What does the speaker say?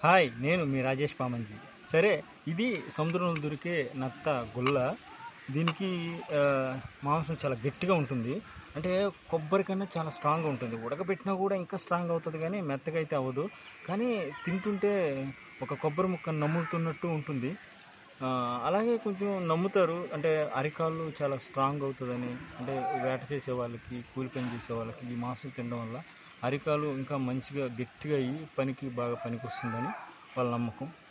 hi నేను మీ రాజేష్ పామంజీ సరే ఇది సముద్రంలో దొరికే నత్త గుల్ల దీనికి ఆ, మాంసం చాలా గట్టిగా ఉంటుంది అంటే కొబ్బరి కన్నా చాలా స్ట్రాంగ్గా ఉంటుంది ఉడకబెట్టినా కూడా ఇంకా స్ట్రాంగ్ అవుతుంది కానీ మెత్తగా అయితే అవ్వదు కానీ తింటుంటే ఒక కొబ్బరి ముక్క నమ్ముతున్నట్టు ఉంటుంది ఆ, అలాగే కొంచెం నమ్ముతారు అంటే అరికాళ్ళు చాలా స్ట్రాంగ్ అవుతుందని అంటే వేట చేసే వాళ్ళకి కూలి పని చేసే వాళ్ళకి ఈ మాంసం తినడం వల్ల అరికాలు ఇంకా మంచిగా గట్టిగా అయ్యి పనికి బాగా పనికి వస్తుందని వాళ్ళ నమ్మకం